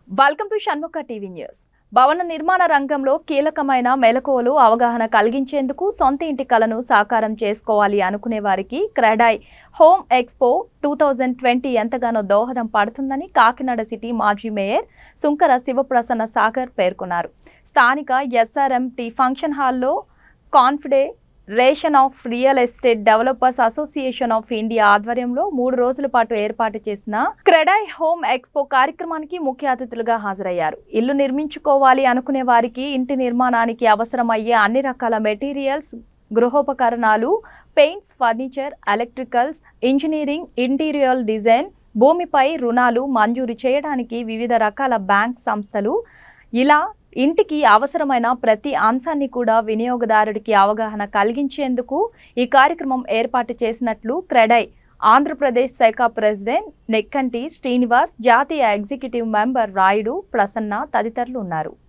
welcome to Shanmukha TV news భవన నిర్మాణ రంగంలో కీలకమైన మెలకువలు అవగాహన కలిగించేందుకు సొంత ఇంటి కలను సాకారం చేసుకోవాలి అనుకునే వారికి CREDAI home expo two thousand twenty ఎంతగానో దోహదం పడుతుందని కాకినాడ సిటీ మాజీ మేయర్ సుంకర శివప్రసన్న సాగర్ పేర్కొన్నారు స్థానిక ఎస్ఆర్ఎంటి ఫంక్షన్ హాల్లో confederation of real estate developers association of India ఆధ్వర్యంలో మూడు రోజుల పాటు ఏర్పాటు చేసిన క్రెడాయ్ హోమ్ ఎక్స్పో కార్యక్రమానికి ముఖ్య అతిథులుగా హాజరయ్యారు ఇల్లు నిర్మించుకోవాలి అనుకునే వారికి ఇంటి నిర్మాణానికి అవసరమయ్యే అన్ని రకాల మెటీరియల్స్ గృహోపకరణాలు paints furniture electricals engineering interior design భూమిపై రుణాలు మంజూరు చేయడానికి వివిధ రకాల బ్యాంక్ సంస్థలు ఇలా ఇంటికి అవసరమైన ప్రతి అంశాన్ని కూడా వినియోగదారుడికి అవగాహన కలిగించేందుకు ఈ కార్యక్రమం ఏర్పాటు చేసినట్లు క్రెడై ఆంధ్రప్రదేశ్ శాఖ ప్రెసిడెంట్ నెక్కంటి శ్రీనివాస్ జాతీయ ఎగ్జిక్యూటివ్ మెంబర్ రాయుడు ప్రసన్న తదితరులు ఉన్నారు